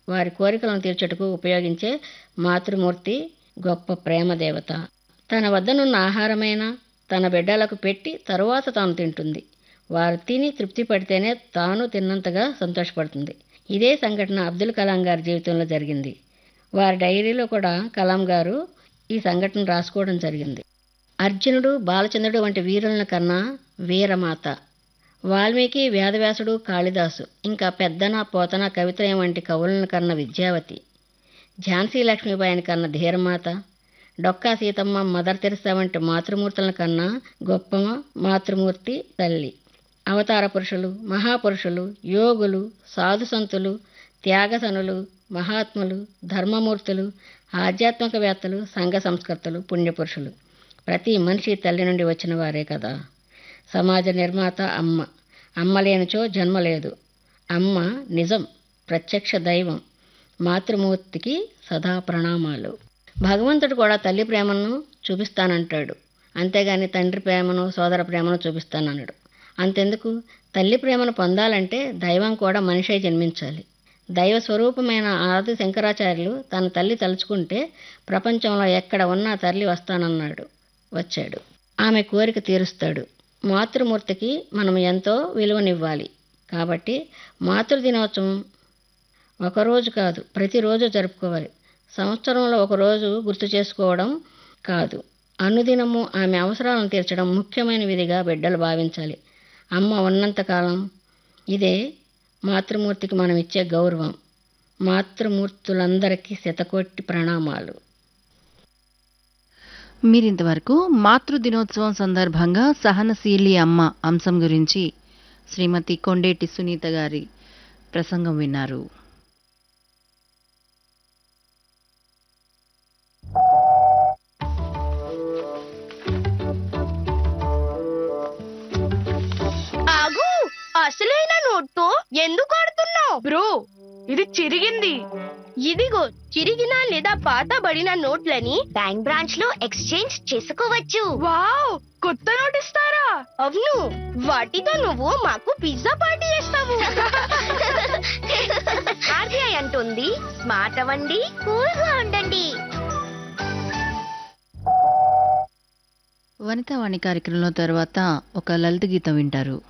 వారి కోరికలను తీర్చుటకు ఉపయోగించే మాతృమూర్తి గొప్ప ప్రేమ దేవత తన వద్దనున్న ఆహారమైన తన బిడ్డలకు పెట్టి తరువాత తాను తింటుంది వారు తిని తృప్తి పడితేనే తాను తిన్నంతగా సంతోషపడుతుంది ఇదే సంఘటన అబ్దుల్ కలాం గారి జీవితంలో జరిగింది వారి డైరీలో కూడా కలాం గారు ఈ సంఘటన రాసుకోవడం జరిగింది అర్జునుడు బాలచంద్రుడు వంటి వీరులను కన్నా వీరమాత వాల్మీకి వేదవ్యాసుడు కాళిదాసు ఇంకా పెద్దన పోతన కవిత్రయం వంటి కవులను కన్న విద్యావతి ఝాన్సీ లక్ష్మీబాయిని కన్న ధీరమాత డొక్కా సీతమ్మ మదర్ తెరిసా వంటి మాతృమూర్తులను కన్నా గొప్ప మాతృమూర్తి తల్లి అవతార పురుషులు మహాపురుషులు యోగులు సాధుసంతులు త్యాగసనులు మహాత్ములు ధర్మమూర్తులు ఆధ్యాత్మికవేత్తలు సంఘ సంస్కర్తలు పుణ్యపురుషులు ప్రతి మనిషి తల్లి నుండి వచ్చిన వారే కదా సమాజ నిర్మాత అమ్మ అమ్మ లేనిచో జన్మ లేదు అమ్మ నిజం ప్రత్యక్ష దైవం మాతృమూర్తికి సదా ప్రణామాలు భగవంతుడు కూడా తల్లి ప్రేమను చూపిస్తానంటాడు అంతేగాని తండ్రి ప్రేమను సోదర ప్రేమను చూపిస్తానన్నాడు అంతెందుకు తల్లి ప్రేమను పొందాలంటే దైవం కూడా మనిషే జన్మించాలి దైవ స్వరూపమైన ఆది శంకరాచార్యులు తన తల్లి తలుచుకుంటే ప్రపంచంలో ఎక్కడ ఉన్నా తల్లి వస్తానన్నాడు వచ్చాడు ఆమె కోరిక తీరుస్తాడు మాతృమూర్తికి మనం ఎంతో విలువనివ్వాలి కాబట్టి మాతృదినోత్సవం ఒకరోజు కాదు ప్రతిరోజు జరుపుకోవాలి సంవత్సరంలో ఒకరోజు గుర్తు చేసుకోవడం కాదు అనుదినము ఆమె అవసరాలను తీర్చడం ముఖ్యమైన విధిగా బిడ్డలు భావించాలి అమ్మ ఉన్నంతకాలం ఇదే మాతృమూర్తికి మనం ఇచ్చే గౌరవం మాతృమూర్తులందరికీ శతకోటి ప్రణామాలు మీరింతవరకు మాతృ దినోత్సవం సందర్భంగా సహనశీలి అమ్మ అంశం గురించి శ్రీమతి కొండేటి సునీత గారి ప్రసంగం విన్నారు ఆగు అసలైన నోట్తో ఎందుకు ఆడుతున్నావు బ్రో ఇది చిరిగింది ఇదిగో చిరిగిన లేదా పాతబడిన నోట్లని బ్యాంక్ బ్రాంచ్ లో ఎక్స్చేంజ్ చేసుకోవచ్చు వావ్ కొత్త నోట్ ఇస్తారా అవును వాటితో నువ్వు మాకు పిజ్జా పార్టీ చేస్తావు ఆర్బీఐ అంటుంది స్మార్ట్ అవ్వండి కూల్ గా ఉండండి వనితావాణి కార్యక్రమంలో తర్వాత ఒక లలిత గీతం వింటారు